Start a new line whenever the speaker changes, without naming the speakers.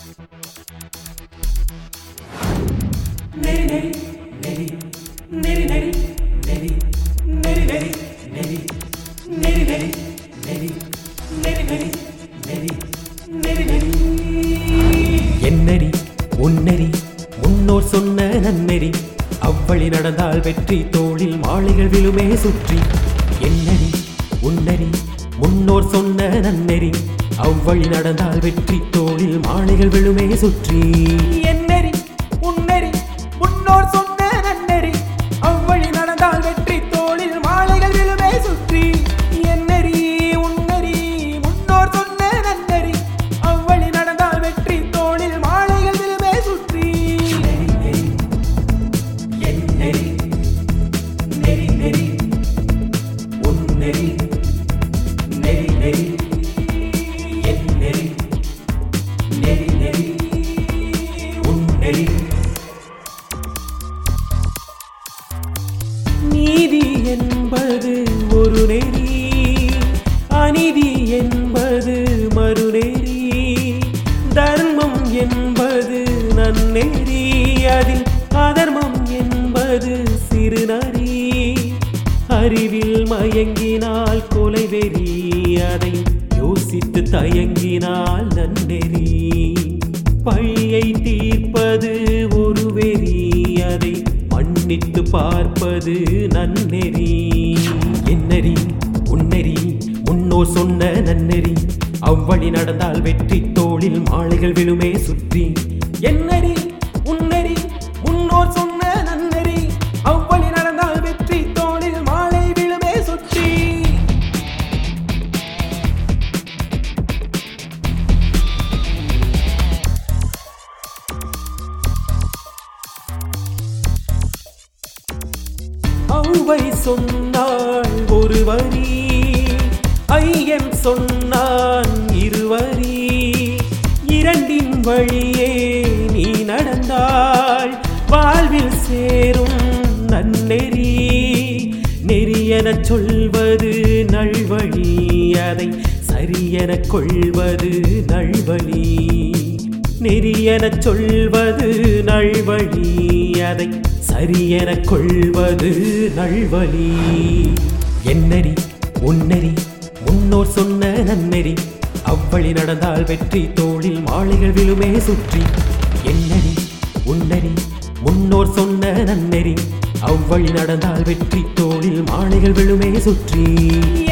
என்னடி உன்னெறி முன்னோர் சொன்ன நன்னெறி அவ்வழி நடந்தால் வெற்றி தோளில் மாலைகள் விழுமே சுற்றி என்னடி உன்னெறி முன்னோர் சொன்ன நன்னெறி அவ்வழி நடந்தால் வெற்றி தோளில் மாலைகள் விழுமே சுற்றி என்னெறி உன்னெறி முன்னோர் சொன்ன நன்னெறி அவ்வழி நடந்தால் வெற்றி தோளில் மாலைகள் விழுமே சுற்றி என்னெறி உன்னெறி முன்னோர் சொன்ன நன்னெறி அவ்வழி நடந்தால் வெற்றி தோளில் மாலைகள் விழுமே சுற்றி என்னெறி நெறி நெறி உன்னெறி நெறி நெறி என்னெறி நெறி நெறி உன்னெறி நீதி என்பது ஒரு நெறி அநீதி என்பது மறுநெறி தர்மம் என்பது நன்னெறி அதில் அதர்மம் என்பது சிறுநறி அறிவில் மயங்கினால் கொலை வெறி அதை யோசித்து தயங்கினால் நன்னெறி பழியை தீர்ப்பது ஒரு வெறி அதை மன்னித்து பார்ப்பது நன்னெறி என்னெறி உன்னெறி முன்னோர் சொன்ன நன்னெறி அவ்வழி நடந்தால் வெற்றி தோளில் மாலைகள் விழுமே சுற்றி என்னெறி உன்னெறி முன்னோர் சொன்ன நன்னெறி அவ்வழி நடந்தால் வெற்றி தோளில் மாலை விழுமே சுற்றி ஔவை சொன்னாள் ஒரு வரி ஐயன் சொன்னான் இருவரி இரண்டின் வழியே நீ நடந்தாள் வாழ்வில் சேரும் நன்னெறி நெறியெனச் சொல்வது நல்வழி அதை சரியெனக் கொள்வது நல்வழி நெறியெனச் சொல்வது நல்வழி அதை சரியெனக் கொள்வது நல்வழி என்னெறி உன்னெறி முன்னோர் சொன்ன நன்னெறி அவ்வழி நடந்தால் வெற்றி தோளில் மாலைகள் விழுமே சுற்றி என்னெறி உன்னெறி முன்னோர் சொன்ன நன்னெறி அவ்வழி நடந்தால் வெற்றி தோளில் மாலைகள் விழுமே சுற்றி